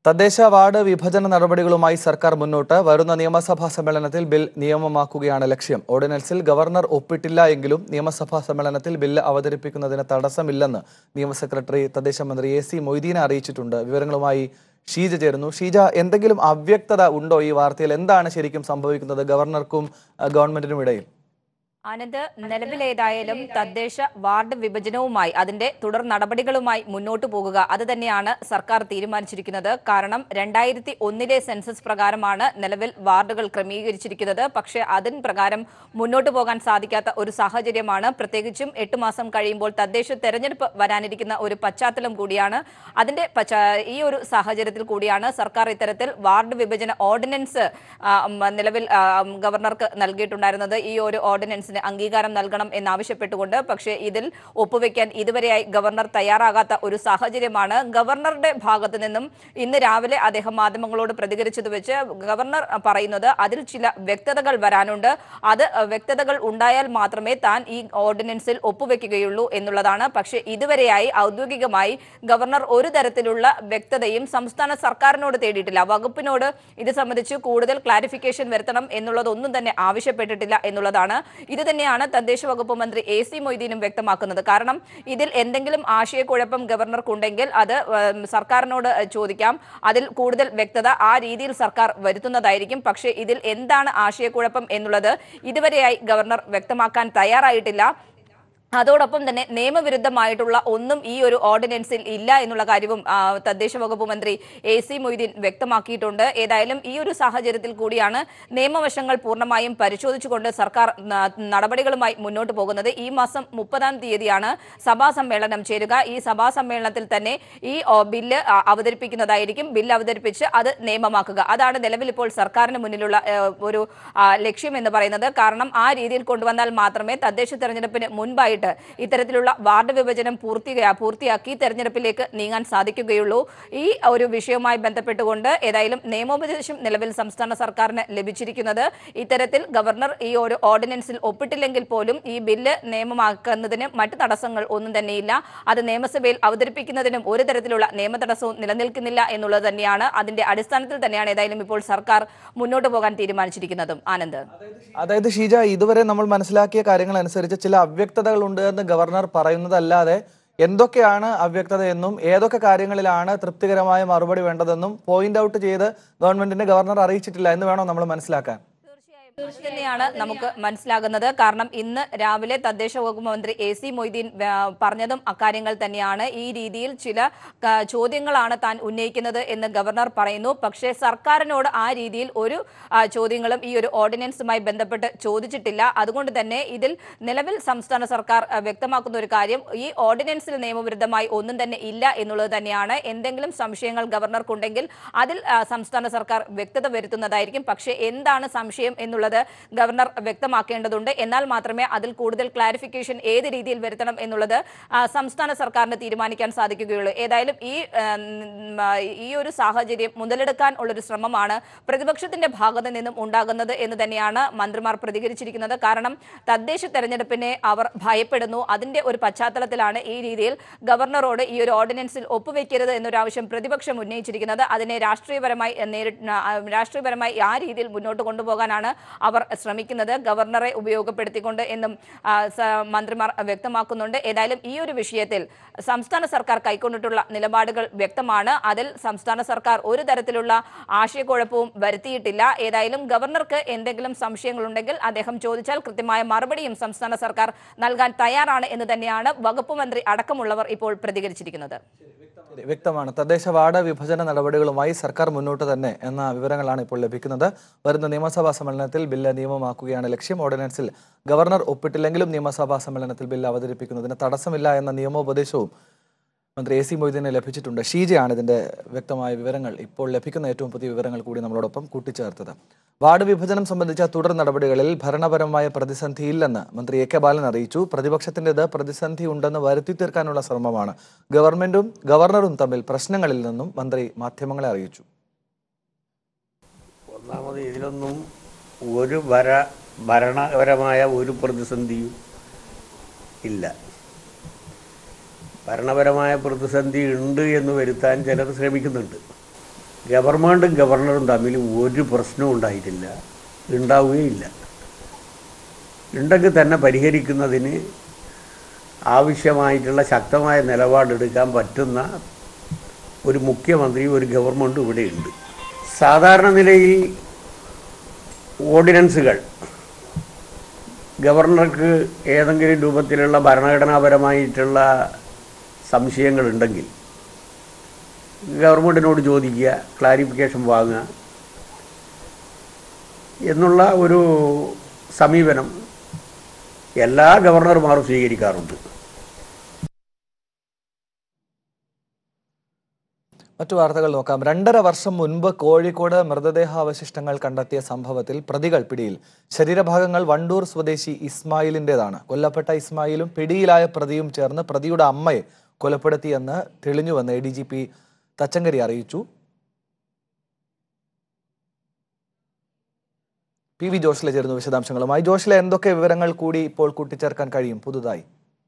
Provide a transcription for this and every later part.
തദ്ദേശ വാർഡ് വിഭജന നടപടികളുമായി സർക്കാർ മുന്നോട്ട് വരുന്ന നിയമസഭാ സമ്മേളനത്തിൽ ബിൽ നിയമമാക്കുകയാണ് ലക്ഷ്യം ഓർഡിനൻസിൽ ഗവർണർ ഒപ്പിട്ടില്ല എങ്കിലും നിയമസഭാ സമ്മേളനത്തിൽ ബില്ല് അവതരിപ്പിക്കുന്നതിന് തടസ്സമില്ലെന്ന് നിയമ സെക്രട്ടറി തദ്ദേശ മന്ത്രി എ സി മൊയ്തീനെ അറിയിച്ചിട്ടുണ്ട് വിവരങ്ങളുമായി ഷീജ ചേരുന്നു ഷീജ എന്തെങ്കിലും അവ്യക്തത ഉണ്ടോ ഈ വാർത്തയിൽ എന്താണ് ശരിക്കും സംഭവിക്കുന്നത് ഗവർണർക്കും അഹ്, ഗവൺമെന്റിനും ഇടയിൽ ആനന്ദ് നിലവിലേതായാലും തദ്ദേശ വാർഡ് വിഭജനവുമായി അതിന്റെ തുടർ നടപടികളുമായി മുന്നോട്ടു പോകുക അത് തന്നെയാണ് സർക്കാർ തീരുമാനിച്ചിരിക്കുന്നത് കാരണം രണ്ടായിരത്തി ഒന്നിലെ സെൻസസ് പ്രകാരമാണ് നിലവിൽ വാർഡുകൾ ക്രമീകരിച്ചിരിക്കുന്നത് പക്ഷേ അതിന് പ്രകാരം മുന്നോട്ട് പോകാൻ സാധിക്കാത്ത ഒരു സാഹചര്യമാണ് പ്രത്യേകിച്ചും എട്ട് മാസം കഴിയുമ്പോൾ തദ്ദേശ തെരഞ്ഞെടുപ്പ് വരാനിരിക്കുന്ന ഒരു പശ്ചാത്തലം കൂടിയാണ് അതിന്റെ പശ്ചാ ഈ ഒരു സാഹചര്യത്തിൽ കൂടിയാണ് സർക്കാർ ഇത്തരത്തിൽ വാർഡ് വിഭജന ഓർഡിനൻസ് ആ, ഉം, നിലവിൽ ആ, ഉം, ഗവർണർക്ക് നൽകിയിട്ടുണ്ടായിരുന്നത് ഈ ഒരു ഓർഡിനൻസിന് അംഗീകാരം നൽകണം എന്നാവശ്യപ്പെട്ടുകൊണ്ട് പക്ഷേ ഇതിൽ ഒപ്പുവെക്കാൻ ഇതുവരെയായി ഗവർണർ തയ്യാറാകാത്ത ഒരു സാഹചര്യമാണ് ഗവർണറുടെ ഭാഗത്തു നിന്നും ഇന്ന് രാവിലെ അദ്ദേഹം മാധ്യമങ്ങളോട് പ്രതികരിച്ചത് വെച്ച് ഗവർണർ പറയുന്നത് അതിൽ ചില വ്യക്തതകൾ വരാനുണ്ട് അത് വ്യക്തതകൾ ഉണ്ടായാൽ മാത്രമേ താൻ ഈ ഓർഡിനൻസിൽ ഒപ്പുവെക്കുകയുള്ളൂ എന്നുള്ളതാണ് പക്ഷേ ഇതുവരെയായി ഔദ്യോഗികമായി ഗവർണർ ഒരു തരത്തിലുള്ള വ്യക്തതയും സംസ്ഥാന സർക്കാരിനോട് തേടിയിട്ടില്ല വകുപ്പിനോട് ഇത് സംബന്ധിച്ച് കൂടുതൽ ക്ലാരിഫിക്കേഷൻ വരുത്തണം എന്നുള്ളതൊന്നും തന്നെ ആവശ്യപ്പെട്ടിട്ടില്ല എന്നുള്ളതാണ് ഇത് തന്നെയാണ് തദ്ദേശ വകുപ്പ് മന്ത്രി എ സി മൊയ്തീനും വ്യക്തമാക്കുന്നത് കാരണം ഇതിൽ എന്തെങ്കിലും ആശയക്കുഴപ്പം ഗവർണർക്കുണ്ടെങ്കിൽ അത് ഉം, സർക്കാരിനോട് ചോദിക്കാം അതിൽ കൂടുതൽ വ്യക്തത ആ രീതിയിൽ സർക്കാർ വരുത്തുന്നതായിരിക്കും പക്ഷേ ഇതിൽ എന്താണ് ആശയക്കുഴപ്പം എന്നുള്ളത് ഇതുവരെയായി ഗവർണർ വ്യക്തമാക്കാൻ തയ്യാറായിട്ടില്ല അതോടൊപ്പം തന്നെ നിയമവിരുദ്ധമായിട്ടുള്ള ഒന്നും ഈ ഒരു ഓർഡിനൻസിൽ ഇല്ല എന്നുള്ള കാര്യവും ആ, തദ്ദേശ വകുപ്പ് മന്ത്രി എ സി മൊയ്തീൻ വ്യക്തമാക്കിയിട്ടുണ്ട് ഏതായാലും ഈ ഒരു സാഹചര്യത്തിൽ കൂടിയാണ് നിയമവശങ്ങൾ പൂർണ്ണമായും പരിശോധിച്ചുകൊണ്ട് സർക്കാർ ന- നടപടികളുമായി മുന്നോട്ട് പോകുന്നത് ഈ മാസം മുപ്പതാം തീയതിയാണ് സഭാ സമ്മേളനം ചേരുക ഈ സഭാ സമ്മേളനത്തിൽ തന്നെ ഈ ഓ, ബില്ല് ആ, അവതരിപ്പിക്കുന്നതായിരിക്കും ബില്ല് അവതരിപ്പിച്ച് അത് നിയമമാക്കുക അതാണ് നിലവിൽ ഇപ്പോൾ സർക്കാരിന് മുന്നിലുള്ള ഏ, ഒരു ആ, ലക്ഷ്യം എന്ന് പറയുന്നത് കാരണം ആ രീതിയിൽ കൊണ്ടുവന്നാൽ മാത്രമേ തദ്ദേശ തെരഞ്ഞെടുപ്പിന് മുൻപായിട്ട് ഇത്തരത്തിലുള്ള വാർഡ് വിഭജനം പൂർത്തിയാ പൂർത്തിയാക്കി തെരഞ്ഞെടുപ്പിലേക്ക് നീങ്ങാൻ സാധിക്കുകയുള്ളൂ ഈ ഒരു വിഷയവുമായി ബന്ധപ്പെട്ടുകൊണ്ട് ഏതായാലും നിയമോപദേശം നിലവിൽ സംസ്ഥാന സർക്കാരിന് ലഭിച്ചിരിക്കുന്നത് ഇത്തരത്തിൽ ഗവർണർ ഈ ഒരു ഓർഡിനൻസിൽ ഒപ്പിട്ടില്ലെങ്കിൽ പോലും ഈ ബില്ല് നിയമമാക്കുന്നതിന് മറ്റ് തടസ്സങ്ങൾ ഒന്നും തന്നെയില്ല അത് നിയമസഭയിൽ അവതരിപ്പിക്കുന്നതിനും ഒരു തരത്തിലുള്ള നിയമ തടസ്സവും നിലനിൽക്കുന്നില്ല എന്നുള്ളത് തന്നെയാണ് അതിന്റെ അടിസ്ഥാനത്തിൽ തന്നെയാണ് ഏതായാലും ഇപ്പോൾ സർക്കാർ മുന്നോട്ട് പോകാൻ തീരുമാനിച്ചിരിക്കുന്നതും ആനന്ദ് അതായത് ഷീജ ഇതുവരെ നമ്മൾ മനസ്സിലാക്കിയ കാര്യങ്ങൾ അനുസരിച്ച് ചില അവ്യക്തതകൾ ഉണ്ട് എന്ന് ഗവർണർ പറയുന്നതല്ലാതെ എന്തൊക്കെയാണ് അവ്യക്തത എന്നും ഏതൊക്കെ കാര്യങ്ങളിലാണ് തൃപ്തികരമായ മറുപടി വേണ്ടതെന്നും പോയിന്റ് ഔട്ട് ചെയ്ത് ഗവൺമെന്റിനെ ഗവർണർ അറിയിച്ചിട്ടില്ല എന്ന് വേണോ നമ്മൾ മനസ്സിലാക്കാൻ ഇത് തന്നെയാണ് നമുക്ക് മനസ്സിലാകുന്നത് കാരണം ഇന്ന് രാവിലെ തദ്ദേശ വകുപ്പ് മന്ത്രി എ സി മൊയ്തീൻ ആ, പറഞ്ഞതും അക്കാര്യങ്ങൾ തന്നെയാണ് ഈ രീതിയിൽ ചില ആ, ചോദ്യങ്ങളാണ് താൻ ഉന്നയിക്കുന്നത് എന്ന് ഗവർണർ പറയുന്നു പക്ഷേ സർക്കാരിനോട് ആ രീതിയിൽ ഒരു ആ, ചോദ്യങ്ങളും ഈ ഒരു ഓർഡിനൻസുമായി ബന്ധപ്പെട്ട് ചോദിച്ചിട്ടില്ല അതുകൊണ്ട് തന്നെ ഇതിൽ നിലവിൽ സംസ്ഥാന സർക്കാർ ആ, വ്യക്തമാക്കുന്ന ഒരു കാര്യം ഈ ഓർഡിനൻസിൽ നിയമവിരുദ്ധമായി ഒന്നും തന്നെ ഇല്ല എന്നുള്ളത് തന്നെയാണ് എന്തെങ്കിലും സംശയങ്ങൾ ഗവർണർക്കുണ്ടെങ്കിൽ അതിൽ ആ, സംസ്ഥാന സർക്കാർ വ്യക്തത വരുത്തുന്നതായിരിക്കും പക്ഷേ എന്താണ് സംശയം എന്നുള്ളത് ഗവർണർ വ്യക്തമാക്കേണ്ടതുണ്ട് എന്നാൽ മാത്രമേ അതിൽ കൂടുതൽ ക്ലാരിഫിക്കേഷൻ ഏത് രീതിയിൽ വരുത്തണം എന്നുള്ളത് ആ, സംസ്ഥാന സർക്കാരിന് തീരുമാനിക്കാൻ സാധിക്കുകയുള്ളൂ ഏതായാലും ഈ ആ, ഉം, ആ, ഈ ഒരു സാഹചര്യം മുതലെടുക്കാൻ ഉള്ളൊരു ശ്രമമാണ് പ്രതിപക്ഷത്തിന്റെ ഭാഗത്ത് നിന്നും ഉണ്ടാകുന്നത് എന്ന് തന്നെയാണ് മന്ത്രിമാർ പ്രതികരിച്ചിരിക്കുന്നത് കാരണം തദ്ദേശ തെരഞ്ഞെടുപ്പിനെ അവർ ഭയപ്പെടുന്നു അതിന്റെ ഒരു പശ്ചാത്തലത്തിലാണ് ഈ രീതിയിൽ ഗവർണറോട് ഈ ഒരു ഓർഡിനൻസിൽ ഒപ്പുവെക്കരുത് എന്നൊരു ആവശ്യം പ്രതിപക്ഷം ഉന്നയിച്ചിരിക്കുന്നത് അതിനെ രാഷ്ട്രീയപരമായി നേരിട്ട് ആ, രാഷ്ട്രീയപരമായി ആ രീതിയിൽ മുന്നോട്ട് കൊണ്ടുപോകാനാണ് അവർ ശ്രമിക്കുന്നത് ഗവർണറെ ഉപയോഗപ്പെടുത്തിക്കൊണ്ട് എന്നും ആ, സ- മന്ത്രിമാർ വ്യക്തമാക്കുന്നുണ്ട് ഏതായാലും ഈ ഒരു വിഷയത്തിൽ സംസ്ഥാന സർക്കാർ കൈക്കൊണ്ടിട്ടുള്ള നിലപാടുകൾ വ്യക്തമാണ് അതിൽ സംസ്ഥാന സർക്കാർ ഒരു തരത്തിലുള്ള ആശയക്കുഴപ്പവും വരുത്തിയിട്ടില്ല ഏതായാലും ഗവർണർക്ക് എന്തെങ്കിലും സംശയങ്ങളുണ്ടെങ്കിൽ അദ്ദേഹം ചോദിച്ചാൽ കൃത്യമായ മറുപടിയും സംസ്ഥാന സർക്കാർ നൽകാൻ തയ്യാറാണ് എന്ന് തന്നെയാണ് വകുപ്പ് മന്ത്രി അടക്കമുള്ളവർ ഇപ്പോൾ പ്രതികരിച്ചിരിക്കുന്നത് ശരി, വ്യക്തമാണ് തദ്ദേശ വാർഡ് വിഭജന നടപടികളുമായി സർക്കാർ മുന്നോട്ട് തന്നെ എന്ന വിവരങ്ങളാണ് ഇപ്പോൾ ലഭിക്കുന്നത് വരുന്ന നിയമസഭാ സമ്മേളനത്തിൽ ബില്ല് നിയമമാക്കുകയാണ് ലക്ഷ്യം ഓർഡിനൻസിൽ ഗവർണർ ഒപ്പിട്ടില്ലെങ്കിലും നിയമസഭാ സമ്മേളനത്തിൽ ബില്ല് അവതരിപ്പിക്കുന്നതിന് തടസ്സമില്ല എന്ന നിയമോപദേശവും മന്ത്രി എ സി മൊയ്തീനെ ലഭിച്ചിട്ടുണ്ട് ഷീജയാണ് ഇതിന്റെ വ്യക്തമായ വിവരങ്ങൾ ഇപ്പോൾ ലഭിക്കുന്ന ഏറ്റവും പുതിയ വിവരങ്ങൾ കൂടി നമ്മളോടൊപ്പം കൂട്ടിച്ചേർത്തത് വാർഡ് വിഭജനം സംബന്ധിച്ച തുടർ നടപടികളിൽ ഭരണപരമായ പ്രതിസന്ധിയില്ലെന്ന് മന്ത്രി എ കെ ബാലൻ അറിയിച്ചു പ്രതിപക്ഷത്തിൻ്റെത് പ്രതിസന്ധി ഉണ്ടെന്ന് വരുത്തി തീർക്കാനുള്ള ശ്രമമാണ് ഗവൺമെന്റും ഗവർണറും തമ്മിൽ പ്രശ്നങ്ങളിൽ നിന്നും മന്ത്രി മാധ്യമങ്ങളെ അറിയിച്ചു ഒന്നാമത് ഇതിലൊന്നും ഒരു ഭര ഭരണപരമായ ഒരു പ്രതിസന്ധിയും ഇല്ല ഭരണപരമായ പ്രതിസന്ധി ഉണ്ട് എന്ന് വരുത്താൻ ചിലർ ശ്രമിക്കുന്നുണ്ട് ഗവൺമെൻറ്റും ഗവർണറും തമ്മിൽ ഒരു പ്രശ്നവും ഉണ്ടായിട്ടില്ല ഉണ്ടാവുകയില്ല ഉണ്ടെങ്കിൽ തന്നെ പരിഹരിക്കുന്നതിന് ആവശ്യമായിട്ടുള്ള ശക്തമായ നിലപാടെടുക്കാൻ പറ്റുന്ന ഒരു മുഖ്യമന്ത്രി ഒരു ഗവൺമെൻറ് ഇവിടെയുണ്ട് സാധാരണ നിലയിൽ ഓർഡിനൻസുകൾ ഗവർണർക്ക് ഏതെങ്കിലും രൂപത്തിലുള്ള ഭരണഘടനാപരമായിട്ടുള്ള സംശയങ്ങളുണ്ടെങ്കിൽ ഗവൺമെൻറ്റിനോട് ചോദിക്കുക ക്ലാരിഫിക്കേഷൻ വാങ്ങുക എന്നുള്ള ഒരു സമീപനം എല്ലാ ഗവർണർമാരും സ്വീകരിക്കാറുണ്ട് മറ്റു വാർത്തകൾ നോക്കാം രണ്ടര വർഷം മുൻപ് കോഴിക്കോട് മൃതദേഹാവശിഷ്ടങ്ങൾ കണ്ടെത്തിയ സംഭവത്തിൽ പ്രതികൾ പിടിയിൽ ശരീരഭാഗങ്ങൾ വണ്ടൂർ സ്വദേശി ഇസ്മായിലിന്റേതാണ് കൊല്ലപ്പെട്ട ഇസ്മായിലും പിടിയിലായ പ്രതിയും ചേർന്ന് പ്രതിയുടെ അമ്മയെ കൊലപ്പെടുത്തിയെന്ന് തെളിഞ്ഞുവെന്ന് A D G P Thachankary അറിയിച്ചു പി വി ജോഷിലെ ചേരുന്നു വിശദാംശങ്ങളുമായി ജോഷിലെ എന്തൊക്കെ വിവരങ്ങൾ കൂടി ഇപ്പോൾ കൂട്ടിച്ചേർക്കാൻ കഴിയും പുതുതായി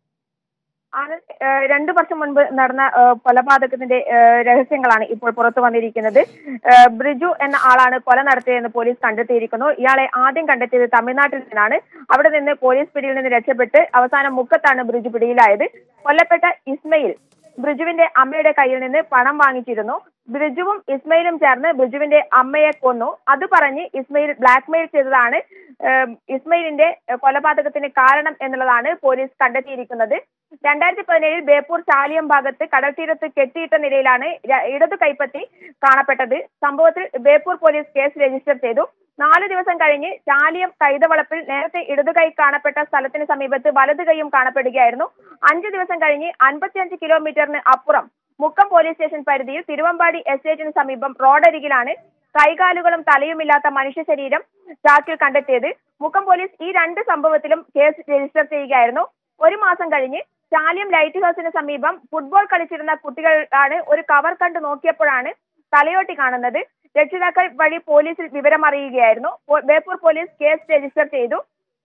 ആനന്ദ് ഏഹ് രണ്ടു വർഷം മുൻപ് നടന്ന ഏഹ് കൊലപാതകത്തിന്റെ ഏഹ് രഹസ്യങ്ങളാണ് ഇപ്പോൾ പുറത്തു വന്നിരിക്കുന്നത് ഏഹ് ബ്രിജു എന്ന ആളാണ് കൊല നടത്തിയതെന്ന് പോലീസ് കണ്ടെത്തിയിരിക്കുന്നു ഇയാളെ ആദ്യം കണ്ടെത്തിയത് തമിഴ്നാട്ടിൽ നിന്നാണ് അവിടെ നിന്ന് പോലീസ് പിടിയിൽ നിന്ന് രക്ഷപ്പെട്ട് അവസാനം മുക്കത്താണ് ബ്രിജു പിടിയിലായത് കൊല്ലപ്പെട്ട ഇസ്മയിൽ ബ്രിജുവിന്റെ അമ്മയുടെ കയ്യിൽ നിന്ന് പണം വാങ്ങിച്ചിരുന്നു ബ്രിജുവും ഇസ്മയിലും ചേർന്ന് ബ്രിജുവിന്റെ അമ്മയെ കൊന്നു അത് പറഞ്ഞ് ഇസ്മയിൽ ബ്ലാക്ക്മെയിൽ ചെയ്തതാണ് ഏഹ് ഇസ്മയിലിന്റെ ഏഹ് കൊലപാതകത്തിന് കാരണം എന്നുള്ളതാണ് പോലീസ് കണ്ടെത്തിയിരിക്കുന്നത് രണ്ടായിരത്തി പതിനേഴിൽ ബേപ്പൂർ ചാലിയം ഭാഗത്ത് കടൽ തീരത്ത് കെട്ടിയിട്ട നിലയിലാണ് ര- ഇടതു കൈപ്പത്തി കാണപ്പെട്ടത് സംഭവത്തിൽ ബേപ്പൂർ പോലീസ് കേസ് രജിസ്റ്റർ ചെയ്തു നാല് ദിവസം കഴിഞ്ഞ് ചാലിയം കൈതവളപ്പിൽ നേരത്തെ ഇടതു കൈ കാണപ്പെട്ട സ്ഥലത്തിന് സമീപത്ത് വലതു കൈയും കാണപ്പെടുകയായിരുന്നു അഞ്ചു ദിവസം കഴിഞ്ഞ് അൻപത്തിയഞ്ച് കിലോമീറ്ററിന് അപ്പുറം മുക്കം പോലീസ് സ്റ്റേഷൻ പരിധിയിൽ തിരുവമ്പാടി എസ്റ്റേറ്റിന് സമീപം റോഡരികിലാണ് കൈകാലുകളും തലയുമില്ലാത്ത മനുഷ്യ ശരീരം ചാക്കിൽ കണ്ടെത്തിയത് മുക്കം പോലീസ് ഈ രണ്ട് സംഭവത്തിലും കേസ് രജിസ്റ്റർ ചെയ്യുകയായിരുന്നു ഒരു മാസം കഴിഞ്ഞ് ചാലിയം ലൈറ്റ് ഹൗസിന് സമീപം ഫുട്ബോൾ കളിച്ചിരുന്ന കുട്ടികളാണ് ഒരു കവർ കണ്ട് നോക്കിയപ്പോഴാണ് തലയോട്ടി കാണുന്നത് രക്ഷിതാക്കൾ വഴി പോലീസിൽ വിവരം അറിയുകയായിരുന്നു പോ- ബേപ്പൂർ പോലീസ് കേസ് രജിസ്റ്റർ ചെയ്തു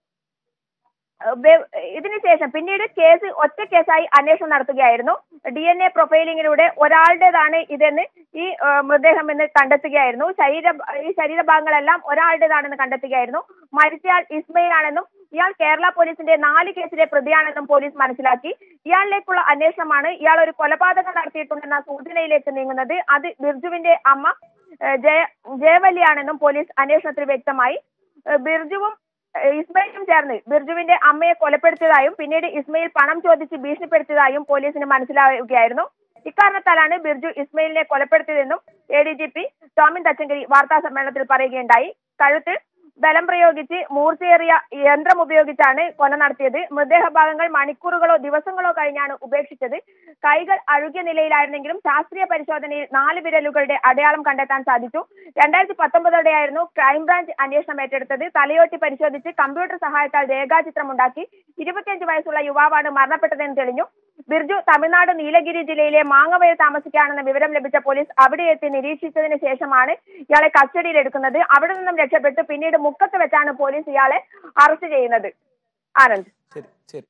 ഏഹ് ബേ- ഇതിനുശേഷം പിന്നീട് കേസ് ഒറ്റ കേസായി അന്വേഷണം നടത്തുകയായിരുന്നു ഡി എൻ എ പ്രൊഫൈലിങ്ങിലൂടെ ഒരാളുടേതാണ് ഇതെന്ന് ഈ ഏഹ് മൃതദേഹം എന്ന് കണ്ടെത്തുകയായിരുന്നു ശരീര ഈ ശരീരഭാഗങ്ങളെല്ലാം ഒരാളുടേതാണെന്ന് കണ്ടെത്തുകയായിരുന്നു മരിച്ചയാൾ ഇസ്മയിൽ ആണെന്നും ഇയാൾ കേരള പോലീസിന്റെ നാല് കേസിലെ പ്രതിയാണെന്നും പോലീസ് മനസ്സിലാക്കി ഇയാളിലേക്കുള്ള അന്വേഷണമാണ് ഇയാൾ ഒരു കൊലപാതകം നടത്തിയിട്ടുണ്ടെന്ന സൂചനയിലേക്ക് നീങ്ങുന്നത് അത് ബിർജുവിന്റെ അമ്മ ഏഹ് ജയ ജയവല്ലിയാണെന്നും പോലീസ് അന്വേഷണത്തിൽ വ്യക്തമായി ഏഹ് ബിർജുവും ഏഹ് ഇസ്മയിലും ചേർന്ന് ബിർജുവിന്റെ അമ്മയെ കൊലപ്പെടുത്തിയതായും പിന്നീട് ഇസ്മയിൽ പണം ചോദിച്ച് ഭീഷണിപ്പെടുത്തിയതായും പോലീസിന് മനസ്സിലാവുകയായിരുന്നു ഇക്കാരണത്താലാണ് ബിർജു ഇസ്മയിലിനെ കൊലപ്പെടുത്തിയതെന്നും A D G P Tomin Thachankary വാർത്താ സമ്മേളനത്തിൽ പറയുകയുണ്ടായി കഴുത്തിൽ ബലം പ്രയോഗിച്ച് മൂർച്ചയേറിയ യന്ത്രം ഉപയോഗിച്ചാണ് കൊല നടത്തിയത് മൃതദേഹ ഭാഗങ്ങൾ മണിക്കൂറുകളോ ദിവസങ്ങളോ കഴിഞ്ഞാണ് ഉപേക്ഷിച്ചത് കൈകൾ അഴുകിയ നിലയിലായിരുന്നെങ്കിലും ശാസ്ത്രീയ പരിശോധനയിൽ നാല് വിരലുകളുടെ അടയാളം കണ്ടെത്താൻ സാധിച്ചു രണ്ടായിരത്തി പത്തൊമ്പതോടെയായിരുന്നു ക്രൈംബ്രാഞ്ച് അന്വേഷണം ഏറ്റെടുത്തത് തലയോട്ടി പരിശോധിച്ച് കമ്പ്യൂട്ടർ സഹായത്താൽ രേഖാചിത്രം ഉണ്ടാക്കി ഇരുപത്തിയഞ്ച് വയസ്സുള്ള യുവാവാണ് മരണപ്പെട്ടതെന്ന് തെളിഞ്ഞു ബിർജു തമിഴ്നാട് നീലഗിരി ജില്ലയിലെ മാങ്ങവയൽ താമസിക്കുകയാണെന്ന വിവരം ലഭിച്ച പോലീസ് അവിടെ എത്തി നിരീക്ഷിച്ചതിന് ശേഷമാണ് ഇയാളെ കസ്റ്റഡിയിലെടുക്കുന്നത് അവിടെ നിന്നും രക്ഷപ്പെട്ട് പിന്നീട് മുക്കത്ത് വെച്ചാണ് പോലീസ് ഇയാളെ അറസ്റ്റ് ചെയ്യുന്നത് ആനന്ദ് ശരി ശരി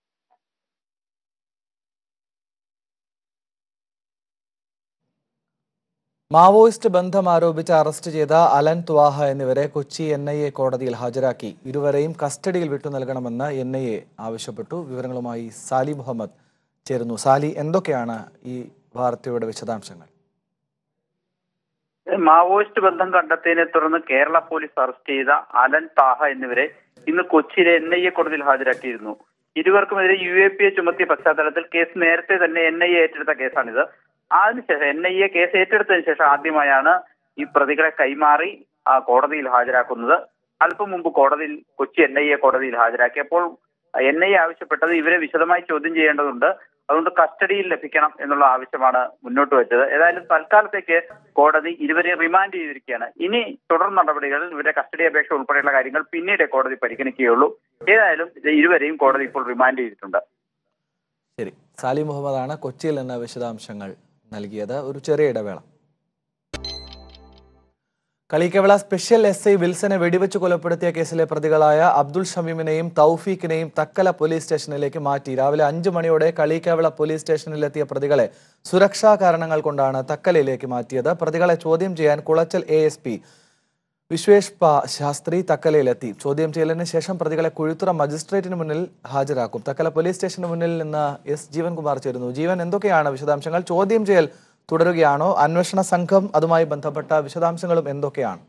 മാവോയിസ്റ്റ് ബന്ധം ആരോപിച്ച് അറസ്റ്റ് ചെയ്ത അലൻ ത്വാഹ എന്നിവരെ കൊച്ചി എൻ ഐ എ കോടതിയിൽ ഹാജരാക്കി ഇരുവരെയും കസ്റ്റഡിയിൽ വിട്ടു നൽകണമെന്ന് എൻ ഐ എ ആവശ്യപ്പെട്ടു വിവരങ്ങളുമായി സാലി മുഹമ്മദ് ചേരുന്നു സാലി എന്തൊക്കെയാണ് ഈ വാർത്തയുടെ വിശദാംശങ്ങൾ മാവോയിസ്റ്റ് ബന്ധം കണ്ടെത്തിയതിനെ തുടർന്ന് കേരള പോലീസ് അറസ്റ്റ് ചെയ്ത അലൻ താഹ എന്നിവരെ ഇന്ന് കൊച്ചിയിലെ എൻ ഐ എ കോടതിയിൽ ഹാജരാക്കിയിരുന്നു ഇരുവർക്കുമെതിരെ യു എ പി എ ചുമത്തിയ പശ്ചാത്തലത്തിൽ കേസ് നേരത്തെ തന്നെ എൻ ഐ എ ഏറ്റെടുത്ത കേസാണിത് അതിനുശേഷം എൻ ഐ എ കേസ് ഏറ്റെടുത്തതിന് ശേഷം ആദ്യമായാണ് ഈ പ്രതികളെ കൈമാറി ആ, കോടതിയിൽ ഹാജരാക്കുന്നത് അല്പം മുമ്പ് കോടതിയിൽ കൊച്ചി എൻ ഐ എ കോടതിയിൽ ഹാജരാക്കിയപ്പോൾ എൻ ഐ എ ആവശ്യപ്പെട്ടത് ഇവരെ വിശദമായി ചോദ്യം ചെയ്യേണ്ടതുണ്ട് അതുകൊണ്ട് കസ്റ്റഡിയിൽ ലഭിക്കണം എന്നുള്ള ആവശ്യമാണ് മുന്നോട്ട് വെച്ചത് ഏതായാലും തൽക്കാലത്തേക്ക് കോടതി ഇവരെ റിമാൻഡ് ചെയ്തിരിക്കുകയാണ് ഇനി തുടർ നടപടികൾ ഇവരുടെ കസ്റ്റഡി അപേക്ഷ ഉൾപ്പെടെയുള്ള കാര്യങ്ങൾ പിന്നീട് കോടതി പരിഗണിക്കുകയുള്ളൂ ഏതായാലും ഇത് ഇരുവരെയും കോടതി ഇപ്പോൾ റിമാൻഡ് ചെയ്തിട്ടുണ്ട് ശരി സാലി മുഹമ്മദാണ് കൊച്ചിയിൽ നിന്ന് വിശദാംശങ്ങൾ നൽകിയത് ഒരു ചെറിയ ഇടവേള കളിക്കവിള സ്പെഷ്യൽ എസ് ഐ വിൽസനെ വെടിവെച്ച് കൊലപ്പെടുത്തിയ കേസിലെ പ്രതികളായ അബ്ദുൾ ഷമീമിനെയും തൗഫീഖിനെയും തക്കല പോലീസ് സ്റ്റേഷനിലേക്ക് മാറ്റി രാവിലെ അഞ്ചു മണിയോടെ കളിക്കവിള പോലീസ് സ്റ്റേഷനിലെത്തിയ പ്രതികളെ സുരക്ഷാ കാരണങ്ങൾ കൊണ്ടാണ് തക്കലയിലേക്ക് മാറ്റിയത് പ്രതികളെ ചോദ്യം ചെയ്യാൻ Colachel A S P Vishvesh പ ശാസ്ത്രി തക്കലയിലെത്തി ചോദ്യം ചെയ്യലിന് ശേഷം പ്രതികളെ കുഴുത്തുറ മജിസ്ട്രേറ്റിന് മുന്നിൽ ഹാജരാക്കും തക്കല പോലീസ് സ്റ്റേഷന് മുന്നിൽ നിന്ന് എസ് ജീവൻകുമാർ ചേരുന്നു ജീവൻ എന്തൊക്കെയാണ് വിശദാംശങ്ങൾ ചോദ്യം ചെയ്യൽ തുടരുകയാണോ അന്വേഷണ സംഘം അതുമായി ബന്ധപ്പെട്ട വിശദാംശങ്ങളും എന്തൊക്കെയാണ്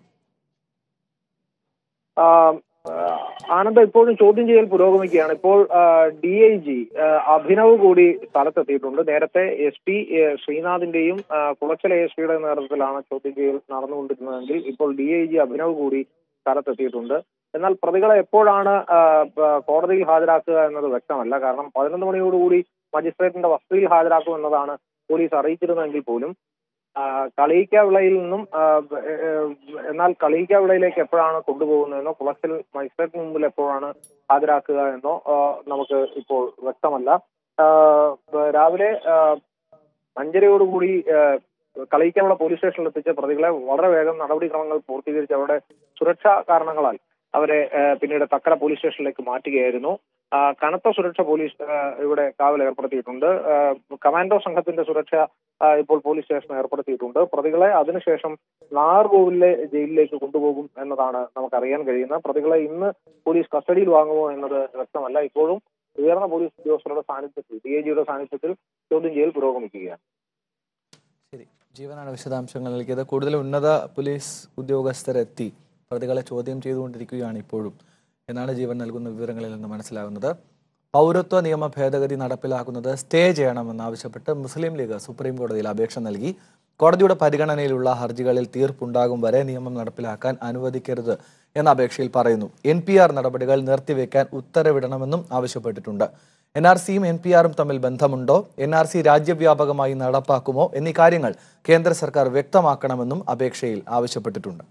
ആ, ആ, ആനന്ദ് ഇപ്പോഴും ചോദ്യം ചെയ്യൽ പുരോഗമിക്കുകയാണ് ഇപ്പോൾ ഡി ഐ ജി അഭിനവ് കൂടി സ്ഥലത്തെത്തിയിട്ടുണ്ട് നേരത്തെ എസ് പി ശ്രീനാഥിന്റെയും ആ, കുളച്ചൽ എസ് പിയുടെ നേതൃത്വത്തിലാണ് ചോദ്യം ചെയ്യൽ നടന്നുകൊണ്ടിരുന്നതെങ്കിൽ ഇപ്പോൾ ഡി ഐ ജി അഭിനവ് കൂടി സ്ഥലത്തെത്തിയിട്ടുണ്ട് എന്നാൽ പ്രതികളെ എപ്പോഴാണ് ആ, പ- കോടതിയിൽ ഹാജരാക്കുക എന്നത് വ്യക്തമല്ല കാരണം പതിനൊന്ന് മണിയോടുകൂടി മജിസ്ട്രേറ്റിന്റെ വസതിയിൽ ഹാജരാക്കും എന്നതാണ് പോലീസ് അറിയിച്ചിരുന്നെങ്കിൽ പോലും ആ, കളീക്കാവിളയിൽ നിന്നും ആ, ഏ, ഏ, എന്നാൽ കളീക്കാവിളയിലേക്ക് എപ്പോഴാണ് കൊണ്ടുപോകുന്നതെന്നോ കുളച്ചൽ മജിസ്ട്രേറ്റിന് മുമ്പിൽ എപ്പോഴാണ് ഹാജരാക്കുക എന്നോ ആ, നമുക്ക് ഇപ്പോൾ വ്യക്തമല്ല ആ, ബ- രാവിലെ ആ, അഞ്ചരയോടുകൂടി ആ, കളീക്കാവിള പോലീസ് സ്റ്റേഷനിൽ എത്തിച്ച പ്രതികളെ വളരെ വേഗം നടപടിക്രമങ്ങൾ പൂർത്തീകരിച്ച് അവരുടെ സുരക്ഷാ കാരണങ്ങളാൽ അവരെ ആ, പിന്നീട് തക്കല പോലീസ് സ്റ്റേഷനിലേക്ക് മാറ്റുകയായിരുന്നു ആ, കനത്ത സുരക്ഷ പോലീസ് ആ, ഇവിടെ കാവൽ ഏർപ്പെടുത്തിയിട്ടുണ്ട് ആ, കമാൻഡോ സംഘത്തിന്റെ സുരക്ഷ ആ, ഇപ്പോൾ പോലീസ് സ്റ്റേഷൻ ഏർപ്പെടുത്തിയിട്ടുണ്ട് പ്രതികളെ അതിനുശേഷം നാഗർകോവിലിലെ ജയിലിലേക്ക് കൊണ്ടുപോകും എന്നതാണ് നമുക്ക് അറിയാൻ കഴിയുന്നത് പ്രതികളെ ഇന്ന് പോലീസ് കസ്റ്റഡിയിൽ വാങ്ങുമോ എന്നത് വ്യക്തമല്ല ഇപ്പോഴും ഉയർന്ന പോലീസ് ഉദ്യോഗസ്ഥരുടെ സാന്നിധ്യത്തിൽ ഡി ഐ ജിയുടെ സാന്നിധ്യത്തിൽ ചോദ്യം ചെയ്യൽ പുരോഗമിക്കുകയാണ് ശരി ജീവനാണ് വിശദാംശങ്ങൾ നൽകിയത് കൂടുതൽ ഉന്നത പോലീസ് ഉദ്യോഗസ്ഥരെത്തി പ്രതികളെ ചോദ്യം ചെയ്തുകൊണ്ടിരിക്കുകയാണ് ഇപ്പോഴും എന്നാണ് ജീവൻ നൽകുന്ന വിവരങ്ങളിൽ നിന്ന് മനസ്സിലാകുന്നത് പൗരത്വ നിയമ ഭേദഗതി നടപ്പിലാക്കുന്നത് സ്റ്റേ ചെയ്യണമെന്നാവശ്യപ്പെട്ട് മുസ്ലിം ലീഗ് സുപ്രീം കോടതിയിൽ അപേക്ഷ നൽകി കോടതിയുടെ പരിഗണനയിലുള്ള ഹർജികളിൽ തീർപ്പുണ്ടാകും വരെ നിയമം നടപ്പിലാക്കാൻ അനുവദിക്കരുത് എന്ന അപേക്ഷയിൽ പറയുന്നു എൻ പി ആർ നടപടികൾ നിർത്തിവെക്കാൻ ഉത്തരവിടണമെന്നും ആവശ്യപ്പെട്ടിട്ടുണ്ട് എൻ ആർ സിയും എൻ പി ആറും തമ്മിൽ ബന്ധമുണ്ടോ എൻ ആർ സി രാജ്യവ്യാപകമായി നടപ്പാക്കുമോ എന്നീ കാര്യങ്ങൾ കേന്ദ്ര സർക്കാർ വ്യക്തമാക്കണമെന്നും അപേക്ഷയിൽ ആവശ്യപ്പെട്ടിട്ടുണ്ട്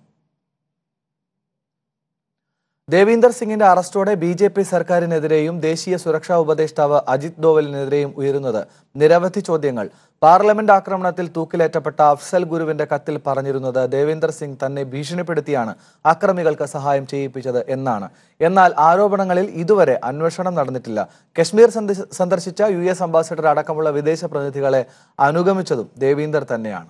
ദേവീന്ദർ സിംഗിന്റെ അറസ്റ്റോടെ ബി ജെ പി സർക്കാരിനെതിരെയും ദേശീയ സുരക്ഷാ ഉപദേഷ്ടാവ് അജിത് ഡോവലിനെതിരെയും ഉയരുന്നത് നിരവധി ചോദ്യങ്ങൾ പാർലമെന്റ് ആക്രമണത്തിൽ തൂക്കിലേറ്റപ്പെട്ട അഫ്സൽ ഗുരുവിന്റെ കത്തിൽ പറഞ്ഞിരുന്നത് ദേവേന്ദർ സിംഗ് തന്നെ ഭീഷണിപ്പെടുത്തിയാണ് അക്രമികൾക്ക് സഹായം ചെയ്യിപ്പിച്ചത് എന്നാണ് എന്നാൽ ആരോപണങ്ങളിൽ ഇതുവരെ അന്വേഷണം നടന്നിട്ടില്ല കശ്മീർ സന്ദർശ- സന്ദർശിച്ച യു എസ് അംബാസിഡർ അടക്കമുള്ള വിദേശ പ്രതിനിധികളെ അനുഗമിച്ചതും ദേവീന്ദർ തന്നെയാണ്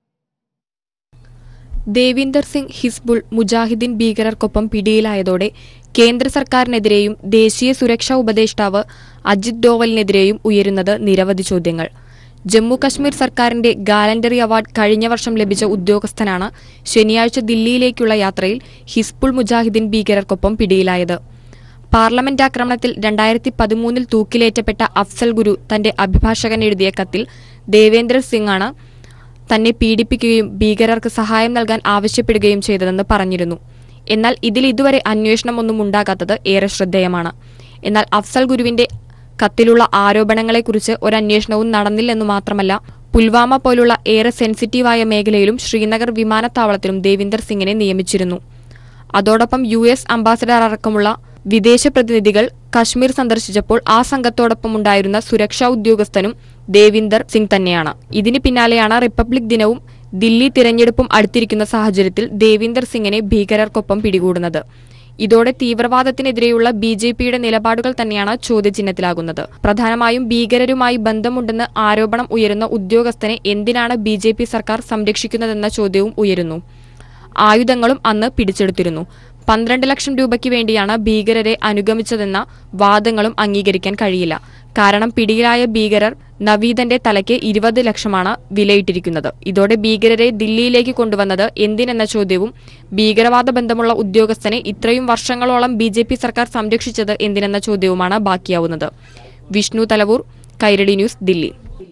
ദേവീന്ദർ സിംഗ് ഹിസ്ബുൾ മുജാഹിദ്ദീൻ ഭീകരർക്കൊപ്പം പിടിയിലായതോടെ കേന്ദ്ര സർക്കാരിനെതിരെയും ദേശീയ സുരക്ഷാ ഉപദേഷ്ടാവ് അജിത് ഡോവലിനെതിരെയും ഉയരുന്നത് നിരവധി ചോദ്യങ്ങൾ ജമ്മു കശ്മീർ സർക്കാരിന്റെ ഗാലണ്ടറി അവാർഡ് കഴിഞ്ഞ വർഷം ലഭിച്ച ഉദ്യോഗസ്ഥനാണ് ശനിയാഴ്ച ദില്ലിയിലേക്കുള്ള യാത്രയിൽ ഹിസ്ബുൾ മുജാഹിദ്ദീൻ ഭീകരർക്കൊപ്പം പിടിയിലായത് പാർലമെന്റ് ആക്രമണത്തിൽ രണ്ടായിരത്തി പതിമൂന്നിൽ തൂക്കിലേറ്റപ്പെട്ട അഫ്സൽ ഗുരു തന്റെ അഭിഭാഷകൻ എഴുതിയ കത്തിൽ ദേവേന്ദ്ര സിംഗ് ആണ് തന്നെ പീഡിപ്പിക്കുകയും ഭീകരർക്ക് സഹായം നൽകാൻ ആവശ്യപ്പെടുകയും ചെയ്തതെന്ന് പറഞ്ഞിരുന്നു എന്നാൽ ഇതിൽ ഇതുവരെ അന്വേഷണമൊന്നും ഉണ്ടാകാത്തത് ഏറെ ശ്രദ്ധേയമാണ് എന്നാൽ അഫ്സൽ ഗുരുവിന്റെ കത്തിലുള്ള ആരോപണങ്ങളെക്കുറിച്ച് ഒരന്വേഷണവും നടന്നില്ലെന്നു മാത്രമല്ല പുൽവാമ പോലുള്ള ഏറെ സെൻസിറ്റീവായ മേഖലയിലും ശ്രീനഗർ വിമാനത്താവളത്തിലും ദേവിന്ദർ സിംഗിനെ നിയമിച്ചിരുന്നു അതോടൊപ്പം യു എസ് അംബാസഡർ അടക്കമുള്ള വിദേശ പ്രതിനിധികൾ കശ്മീർ സന്ദർശിച്ചപ്പോൾ ആ സംഘത്തോടൊപ്പം ഉണ്ടായിരുന്ന സുരക്ഷാ ഉദ്യോഗസ്ഥനും ദേവിന്ദർ സിംഗ് തന്നെയാണ് ഇതിന് പിന്നാലെയാണ് റിപ്പബ്ലിക് ദിനവും ദില്ലി തിരഞ്ഞെടുപ്പും അടുത്തിരിക്കുന്ന സാഹചര്യത്തിൽ ദേവിന്ദർ സിംഗിനെ ഭീകരർക്കൊപ്പം പിടികൂടുന്നത് ഇതോടെ തീവ്രവാദത്തിനെതിരെയുള്ള ബി ജെ പിയുടെ നിലപാടുകൾ തന്നെയാണ് ചോദ്യചിഹ്നത്തിലാകുന്നത് പ്രധാനമായും ഭീകരരുമായി ബന്ധമുണ്ടെന്ന് ആരോപണം ഉയരുന്ന ഉദ്യോഗസ്ഥനെ എന്തിനാണ് ബി ജെ പി സർക്കാർ സംരക്ഷിക്കുന്നതെന്ന ചോദ്യവും ഉയരുന്നു ആയുധങ്ങളും അന്ന് പിടിച്ചെടുത്തിരുന്നു പന്ത്രണ്ട് ലക്ഷം രൂപയ്ക്ക് വേണ്ടിയാണ് ഭീകരരെ അനുഗമിച്ചതെന്ന വാദങ്ങളും അംഗീകരിക്കാൻ കഴിയില്ല കാരണം പിടിയിലായ ഭീകരർ നവീദന്റെ തലയ്ക്ക് ഇരുപത് ലക്ഷമാണ് വിലയിട്ടിരിക്കുന്നത് ഇതോടെ ഭീകരരെ ദില്ലിയിലേക്ക് കൊണ്ടുവന്നത് എന്തിനെന്ന ചോദ്യവും ഭീകരവാദ ബന്ധമുള്ള ഉദ്യോഗസ്ഥനെ ഇത്രയും വർഷങ്ങളോളം ബി സർക്കാർ സംരക്ഷിച്ചത് എന്തിനെന്ന ചോദ്യവുമാണ് ബാക്കിയാവുന്നത് വിഷ്ണു തലവൂർ കൈരടി ന്യൂസ് ദില്ലി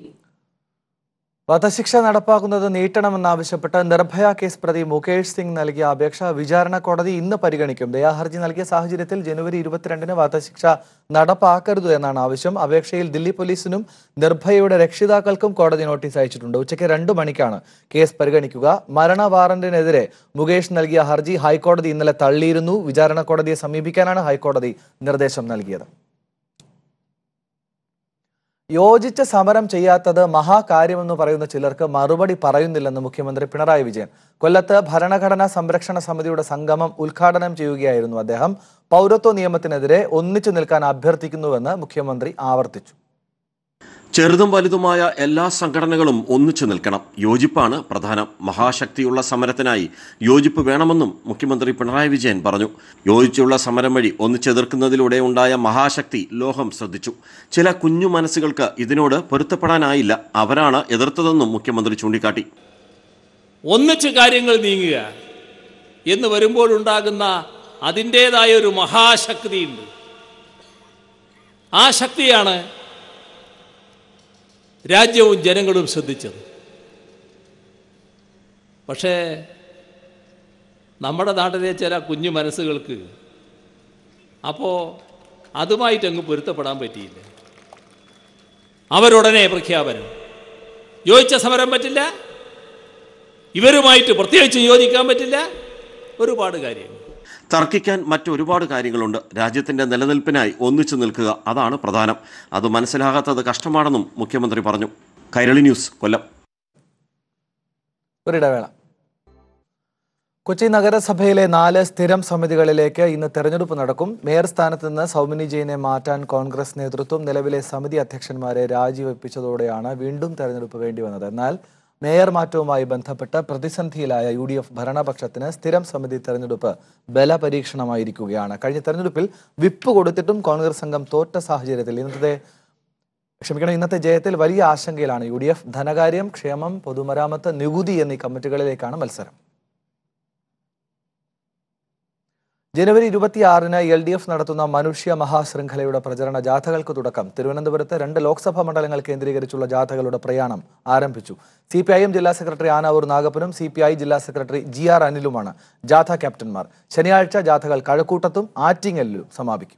വധശിക്ഷ നടപ്പാക്കുന്നത് നീട്ടണമെന്നാവശ്യപ്പെട്ട് നിർഭയ കേസ് പ്രതി മുകേഷ് സിംഗ് നൽകിയ അപേക്ഷ വിചാരണ കോടതി ഇന്ന് പരിഗണിക്കും ദയാഹർജി നൽകിയ സാഹചര്യത്തിൽ ജനുവരി ഇരുപത്തിരണ്ടിന് വധശിക്ഷ നടപ്പാക്കരുത് എന്നാണ് ആവശ്യം അപേക്ഷയിൽ ദില്ലി പോലീസിനും നിർഭയയുടെ രക്ഷിതാക്കൾക്കും കോടതി നോട്ടീസ് അയച്ചിട്ടുണ്ട് ഉച്ചയ്ക്ക് രണ്ടു മണിക്കാണ് കേസ് പരിഗണിക്കുക മരണ വാറന്റിനെതിരെ മുകേഷ് നൽകിയ ഹർജി ഹൈക്കോടതി ഇന്നലെ തള്ളിയിരുന്നു വിചാരണ കോടതിയെ സമീപിക്കാനാണ് ഹൈക്കോടതി നിർദ്ദേശം നൽകിയത് യോജിച്ച സമരം ചെയ്യാത്തത് മഹാകാര്യമെന്ന് പറയുന്ന ചിലർക്ക് മറുപടി പറയുന്നില്ലെന്ന് മുഖ്യമന്ത്രി പിണറായി വിജയൻ കൊല്ലത്ത് ഭരണഘടനാ സംരക്ഷണ സമിതിയുടെ സംഗമം ഉദ്ഘാടനം ചെയ്യുകയായിരുന്നു അദ്ദേഹം പൗരത്വ നിയമത്തിനെതിരെ ഒന്നിച്ചു നിൽക്കാൻ അഭ്യർത്ഥിക്കുന്നുവെന്ന് മുഖ്യമന്ത്രി ആവർത്തിച്ചു ചെറുതും വലുതുമായ എല്ലാ സംഘടനകളും ഒന്നിച്ചു നിൽക്കണം യോജിപ്പാണ് പ്രധാനം മഹാശക്തിയുള്ള സമരത്തിനായി യോജിപ്പ് വേണമെന്നും മുഖ്യമന്ത്രി പിണറായി വിജയൻ പറഞ്ഞു യോജിച്ചുള്ള സമരം വഴി ഒന്നിച്ചെതിർക്കുന്നതിലൂടെ ഉണ്ടായ മഹാശക്തി ലോകം ശ്രദ്ധിച്ചു ചില കുഞ്ഞു മനസ്സുകൾക്ക് ഇതിനോട് പൊരുത്തപ്പെടാനായില്ല അവരാണ് എതിർത്തതെന്നും മുഖ്യമന്ത്രി ചൂണ്ടിക്കാട്ടി ഒന്നിച്ച് കാര്യങ്ങൾ നീങ്ങുക എന്ന് വരുമ്പോഴുണ്ടാകുന്ന അതിൻ്റേതായ ഒരു മഹാശക്തിയുണ്ട് ആ ശക്തിയാണ് രാജ്യവും ജനങ്ങളും ശ്രദ്ധിച്ചത് പക്ഷേ നമ്മുടെ നാട്ടിലെ ചില കുഞ്ഞു മനസ്സുകൾക്ക് അപ്പോൾ അതുമായിട്ടങ്ങ് പൊരുത്തപ്പെടാൻ പറ്റിയില്ല അവരുടനെ പ്രഖ്യാപനം യോജിച്ച സമരം പറ്റില്ല ഇവരുമായിട്ട് പ്രത്യേകിച്ച് യോജിക്കാൻ പറ്റില്ല ഒരുപാട് കാര്യങ്ങൾ തർക്കിക്കാൻ മറ്റൊരുപാട് കാര്യങ്ങളുണ്ട് രാജ്യത്തിന്റെ നിലനിൽപ്പിനായി ഒന്നിച്ചു നിൽക്കുക അതാണ് പ്രധാനം അത് മനസ്സിലാകാത്തത് കഷ്ടമാണെന്നും മുഖ്യമന്ത്രി പറഞ്ഞു കൈരളി ന്യൂസ് കൊല്ലം ഒരിടവേള കൊച്ചി നഗരസഭയിലെ നാല് സ്ഥിരം സമിതികളിലേക്ക് ഇന്ന് തെരഞ്ഞെടുപ്പ് നടക്കും മേയർ സ്ഥാനത്ത് നിന്ന് സൗമിനി ജെയിനെ മാറ്റാൻ കോൺഗ്രസ് നേതൃത്വം നിലവിലെ സമിതി അധ്യക്ഷന്മാരെ രാജിവെപ്പിച്ചതോടെയാണ് വീണ്ടും തെരഞ്ഞെടുപ്പ് വേണ്ടിവന്നത് എന്നാൽ മേയർ മാറ്റവുമായി ബന്ധപ്പെട്ട് പ്രതിസന്ധിയിലായ യു ഡി എഫ് ഭരണപക്ഷത്തിന് സ്ഥിരം സമിതി തെരഞ്ഞെടുപ്പ് ബലപരീക്ഷണമായിരിക്കുകയാണ് കഴിഞ്ഞ തെരഞ്ഞെടുപ്പിൽ വിപ്പ് കൊടുത്തിട്ടും കോൺഗ്രസ് അംഗം തോറ്റ സാഹചര്യത്തിൽ ഇന്നത്തെ ക്ഷമിക്കണം ഇന്നത്തെ ജയത്തിൽ വലിയ ആശങ്കയിലാണ് യു ഡി എഫ് ധനകാര്യം ക്ഷേമം പൊതുമരാമത്ത് നികുതി എന്നീ കമ്മിറ്റികളിലേക്കാണ് മത്സരം ജനുവരി ഇരുപത്തിയാറിന് എൽ ഡി എഫ് നടത്തുന്ന മനുഷ്യ മഹാശൃംഖലയുടെ പ്രചരണ ജാഥകൾക്ക് തുടക്കം തിരുവനന്തപുരത്ത് രണ്ട് ലോക്സഭാ മണ്ഡലങ്ങൾ കേന്ദ്രീകരിച്ചുള്ള ജാഥകളുടെ പ്രയാണം ആരംഭിച്ചു സി പി ഐ എം ജില്ലാ സെക്രട്ടറി ആനാവൂർ നാഗപ്പനും സി പി ഐ ജില്ലാ സെക്രട്ടറി ജി ആർ അനിലുമാണ് ജാഥ ക്യാപ്റ്റന്മാർ ശനിയാഴ്ച ജാഥകൾ കഴക്കൂട്ടത്തും ആറ്റിങ്ങലിലും സമാപിക്കും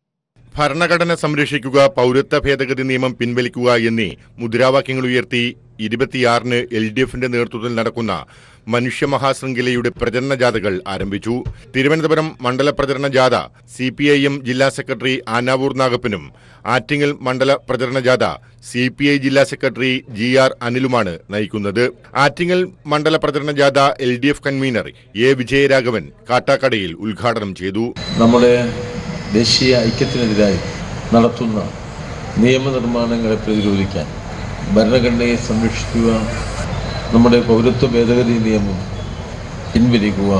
ഭരണഘടന സംരക്ഷിക്കുക പൗരത്വ ഭേദഗതി നിയമം പിൻവലിക്കുക എന്നീ മുദ്രാവാക്യങ്ങൾ ഉയർത്തി ഇരുപത്തിയാറിന് എൽ ഡി എഫിന്റെ നേതൃത്വത്തിൽ നടക്കുന്ന മനുഷ്യ മഹാശൃംഖലയുടെ പ്രചരണ ജാഥകൾ ആരംഭിച്ചു തിരുവനന്തപുരം മണ്ഡല പ്രചരണ ജാഥ സി പി ഐ എം ജില്ലാ സെക്രട്ടറി ആനാവൂർ നാഗപ്പനും ആറ്റിങ്ങൽ മണ്ഡല പ്രചരണ ജാഥ സി പി ഐ ജില്ലാ സെക്രട്ടറി ജി ആർ അനിലുമാണ് നയിക്കുന്നത് ആറ്റിങ്ങൽ മണ്ഡല പ്രചരണ ജാഥ L D F convener A Vijayaraghavan കാട്ടാക്കടയിൽ ഉദ്ഘാടനം ചെയ്തു നമ്മുടെ ദേശീയ ഐക്യത്തിനെതിരായി നടത്തുന്ന നിയമനിർമ്മാണങ്ങളെ പ്രതിരോധിക്കാൻ ഭരണഘടനയെ സംരക്ഷിക്കുക നമ്മുടെ പൗരത്വ ഭേദഗതി നിയമം പിൻവലിക്കുക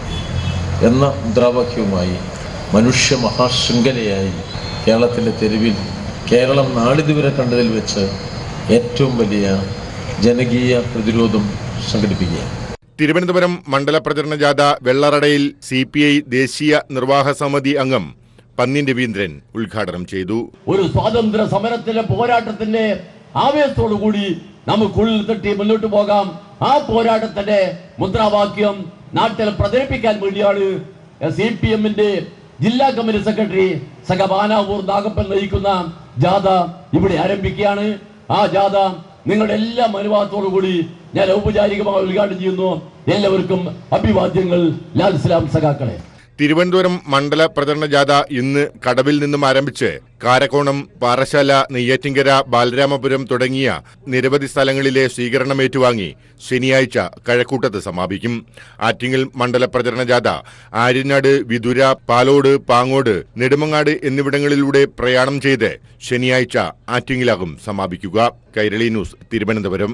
എന്ന മുദ്രാവാക്യവുമായി മനുഷ്യ മഹാശൃംഖലയായി കേരളത്തിൻ്റെ തെരുവിൽ കേരളം നാളിതുവരെ കണ്ടതിൽ വെച്ച് ഏറ്റവും വലിയ ജനകീയ പ്രതിരോധം സംഘടിപ്പിക്കുകയാണ് തിരുവനന്തപുരം മണ്ഡല പ്രചരണ ജാഥ വെള്ളറടയിൽ സി പി ഐ ദേശീയ നിർവാഹക സമിതി അംഗം പന്ന്യൻ രവീന്ദ്രൻ ഉദ്ഘാടനം ചെയ്തു ഒരു സ്വാതന്ത്ര്യ സമരത്തിലെ പോരാട്ടത്തിന്റെ ആവേശത്തോടു കൂടി നമുക്കുള്ളിൽ തട്ടി മുന്നോട്ട് പോകാം ആ പോരാട്ടത്തിന്റെ മുദ്രാവാക്യം നാട്ടിൽ പ്രചരിപ്പിക്കാൻ വേണ്ടിയാണ് സി പി എമ്മിന്റെ ജില്ലാ കമ്മിറ്റി സെക്രട്ടറി സഖബാനാവൂർ നാഗപ്പൻ നയിക്കുന്ന ജാഥ ഇവിടെ ആരംഭിക്കുകയാണ് ആ ജാഥ നിങ്ങളുടെ എല്ലാ അനുവാദത്തോടു കൂടി ഞാൻ ഔപചാരികമായി ഉദ്ഘാടനം ചെയ്യുന്നു എല്ലാവർക്കും അഭിവാദ്യങ്ങൾ ലാൽ സലാം സഖാക്കളെ തിരുവനന്തപുരം മണ്ഡല പ്രചരണ ജാഥ ഇന്ന് കടവിൽ നിന്നും ആരംഭിച്ച് കാരക്കോണം പാറശാല നെയ്യാറ്റിങ്കര ബാലരാമപുരം തുടങ്ങിയ നിരവധി സ്ഥലങ്ങളിലെ സ്വീകരണം ഏറ്റുവാങ്ങി ശനിയാഴ്ച കഴക്കൂട്ടത്ത് സമാപിക്കും ആറ്റിങ്ങൽ മണ്ഡല പ്രചരണ ജാഥ ആര്യനാട് വിതുര പാലോട് പാങ്ങോട് നെടുമങ്ങാട് എന്നിവിടങ്ങളിലൂടെ പ്രയാണം ചെയ്ത് ശനിയാഴ്ച ആറ്റിങ്ങിലാകും സമാപിക്കുക കൈരളി ന്യൂസ് തിരുവനന്തപുരം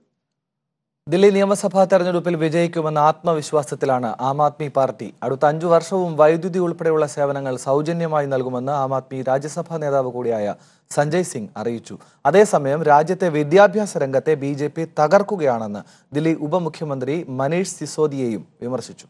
ദില്ലി നിയമസഭാ തെരഞ്ഞെടുപ്പിൽ വിജയിക്കുമെന്ന ആത്മവിശ്വാസത്തിലാണ് ആം ആദ്മി പാർട്ടി അടുത്ത അഞ്ചു വർഷവും വൈദ്യുതി ഉൾപ്പെടെയുള്ള സേവനങ്ങൾ സൗജന്യമായി നൽകുമെന്ന് ആം ആദ്മി രാജ്യസഭാ നേതാവ് കൂടിയായ സഞ്ജയ് സിംഗ് അറിയിച്ചു അതേസമയം രാജ്യത്തെ വിദ്യാഭ്യാസ രംഗത്തെ ബി ജെ പി തകർക്കുകയാണെന്ന് ദില്ലി ഉപമുഖ്യമന്ത്രി മനീഷ് സിസോദിയയും വിമർശിച്ചു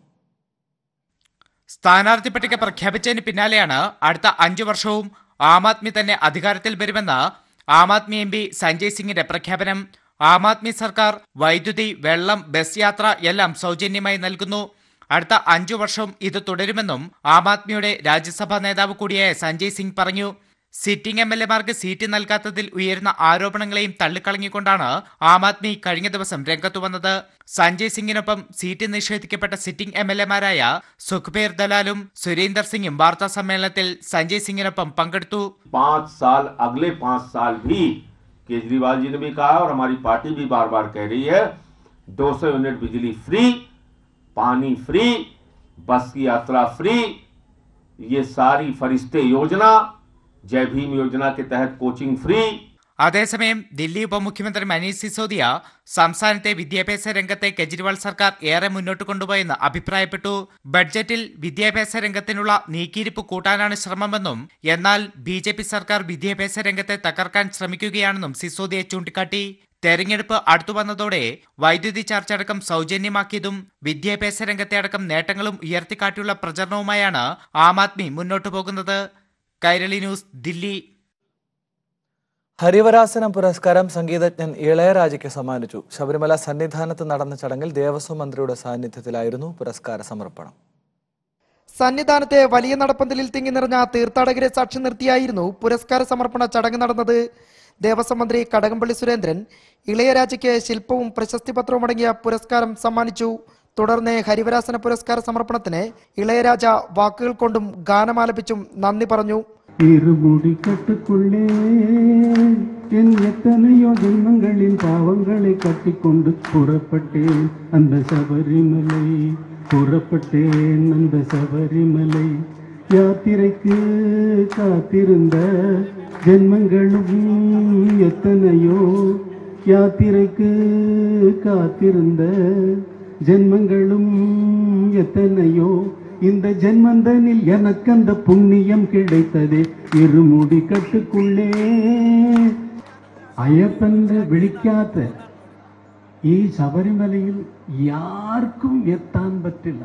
സ്ഥാനാർത്ഥി പട്ടിക പ്രഖ്യാപിച്ചതിന് പിന്നാലെയാണ് അടുത്ത അഞ്ചു വർഷവും ആം ആദ്മി തന്നെ അധികാരത്തിൽ വരുമെന്ന് ആം ആദ്മി എം പി സഞ്ജയ് സിംഗിന്റെ പ്രഖ്യാപനം ആം ആദ്മി സർക്കാർ വൈദ്യുതി വെള്ളം ബസ് യാത്ര എല്ലാം സൗജന്യമായി നൽകുന്നു അടുത്ത അഞ്ചു വർഷം ഇത് തുടരുമെന്നും ആം ആദ്മിയുടെ രാജ്യസഭാ നേതാവ് കൂടിയായ സഞ്ജയ് സിംഗ് പറഞ്ഞു സിറ്റിംഗ് എം എൽ എമാർക്ക് സീറ്റ് നൽകാത്തതിൽ ഉയരുന്ന ആരോപണങ്ങളെയും തള്ളിക്കളഞ്ഞുകൊണ്ടാണ് ആം ആദ്മി കഴിഞ്ഞ ദിവസം രംഗത്തു വന്നത് സഞ്ജയ് സിംഗിനൊപ്പം സീറ്റ് നിഷേധിക്കപ്പെട്ട സിറ്റിംഗ് എം എൽ എമാരായ സുഖ്ബീർ ദലാലും സുരേന്ദർ സിംഗും വാർത്താ സമ്മേളനത്തിൽ സഞ്ജയ് സിംഗിനൊപ്പം പങ്കെടുത്തു पांच साल अगले पांच साल भी केजरीवाल जी ने भी कहा और हमारी पार्टी भी बार बार कह रही है 200 यूनिट बिजली फ्री पानी फ्री बस की यात्रा फ्री ये सारी फरिश्ते योजना जय भीम योजना के तहत कोचिंग फ्री അതേസമയം ദില്ലി ഉപമുഖ്യമന്ത്രി മനീഷ് സിസോദിയ സംസ്ഥാനത്തെ വിദ്യാഭ്യാസ രംഗത്തെ കെജ്രിവാൾ സർക്കാർ ഏറെ മുന്നോട്ട് കൊണ്ടുപോയെന്ന് അഭിപ്രായപ്പെട്ടു ബഡ്ജറ്റിൽ വിദ്യാഭ്യാസ രംഗത്തിനുള്ള നീക്കിയിരിപ്പ് കൂട്ടാനാണ് ശ്രമമെന്നും എന്നാൽ ബി ജെ പി സർക്കാർ വിദ്യാഭ്യാസ രംഗത്തെ തകർക്കാൻ ശ്രമിക്കുകയാണെന്നും സിസോദിയ ചൂണ്ടിക്കാട്ടി തെരഞ്ഞെടുപ്പ് അടുത്തു വന്നതോടെ വൈദ്യുതി ചാർജ് അടക്കം സൗജന്യമാക്കിയതും വിദ്യാഭ്യാസ രംഗത്തെ അടക്കം നേട്ടങ്ങളും ഉയർത്തിക്കാട്ടിയുള്ള പ്രചരണവുമായാണ് ആം ആദ്മി മുന്നോട്ടു പോകുന്നത് കൈരളി ന്യൂസ് ദില്ലി ഹരിവരാസനം പുരസ്കാരം സംഗീതജ്ഞൻ ഇളയരാജയ്ക്ക് സമ്മാനിച്ചു ശബരിമല സന്നിധാനത്ത് നടന്ന ചടങ്ങിൽ ദേവസ്വം മന്ത്രിയുടെ സാന്നിധ്യത്തിലായിരുന്നു പുരസ്കാര സമർപ്പണം സന്നിധാനത്തെ വലിയ നടപ്പന്തലിൽ തിങ്ങി നിറഞ്ഞ തീർത്ഥാടകരെ സാക്ഷി നിർത്തിയായിരുന്നു പുരസ്കാര സമർപ്പണ ചടങ്ങ് നടന്നത് ദേവസ്വം മന്ത്രി കടകംപള്ളി സുരേന്ദ്രൻ ഇളയരാജയ്ക്ക് ശില്പവും പ്രശസ്തി പത്രവും അടങ്ങിയ പുരസ്കാരം സമ്മാനിച്ചു തുടർന്ന് ഹരിവരാസന പുരസ്കാര സമർപ്പണത്തിന് ഇളയരാജ വാക്കുകൾ കൊണ്ടും ഗാനമാലപിച്ചും നന്ദി പറഞ്ഞു இருமுடிக்கட்டுக்குள்ளே என் எத்தனையோ ஜென்மங்களின் பாவங்களை கட்டிக்கொண்டு புறப்பட்டேன் அந்த சபரிமலை புறப்பட்டேன் அந்த சபரிமலை யாத்திரைக்கு காத்திருந்த ஜென்மங்களும் எத்தனையோ யாத்திரைக்கு காத்திருந்த ஜென்மங்களும் எத்தனையோ இந்த ஜென்மந்தனில் எனக்கு அந்த புண்ணியம் கிடைத்ததே ഇരുമുടി കട്ടുക്കുള്ളേ അയ്യപ്പന്റെ വിളിക്കാത്ത ഈ ശബരിമലയിൽ യാർക്കും എത്താൻ പറ്റില്ല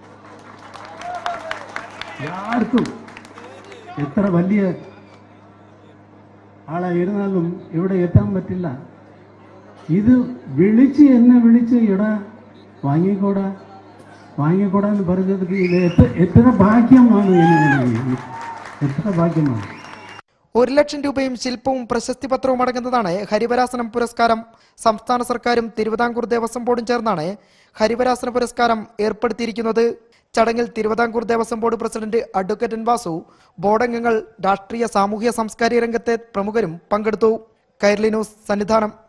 യാർക്കും എത്ര വലിയ ആളായിരുന്നാലും ഇവിടെ എത്താൻ പറ്റില്ല ഇത് വിളിച്ച് എന്നെ വിളിച്ച് ഇടാ വാങ്ങിക്കോടാ വാങ്ങിക്കൂടാന്ന് പറഞ്ഞത് ഇത് എത്ര എത്ര ഭാഗ്യമാണ് എനിക്ക് എത്ര ഭാഗ്യമാണ് ഒരു ലക്ഷം രൂപയും ശില്പവും പ്രശസ്തി പത്രവും അടങ്ങുന്നതാണ് ഹരിവരാസനം പുരസ്കാരം സംസ്ഥാന സർക്കാരും തിരുവിതാംകൂർ ദേവസ്വം ബോർഡും ചേർന്നാണ് ഹരിവരാസന പുരസ്കാരം ഏർപ്പെടുത്തിയിരിക്കുന്നത് ചടങ്ങിൽ Travancore Devaswom board president advocate N Vasu ബോർഡംഗങ്ങൾ രാഷ്ട്രീയ സാമൂഹ്യ സാംസ്കാരിക രംഗത്തെ പ്രമുഖരും പങ്കെടുത്തു കൈരളി ന്യൂസ് സന്നിധാനം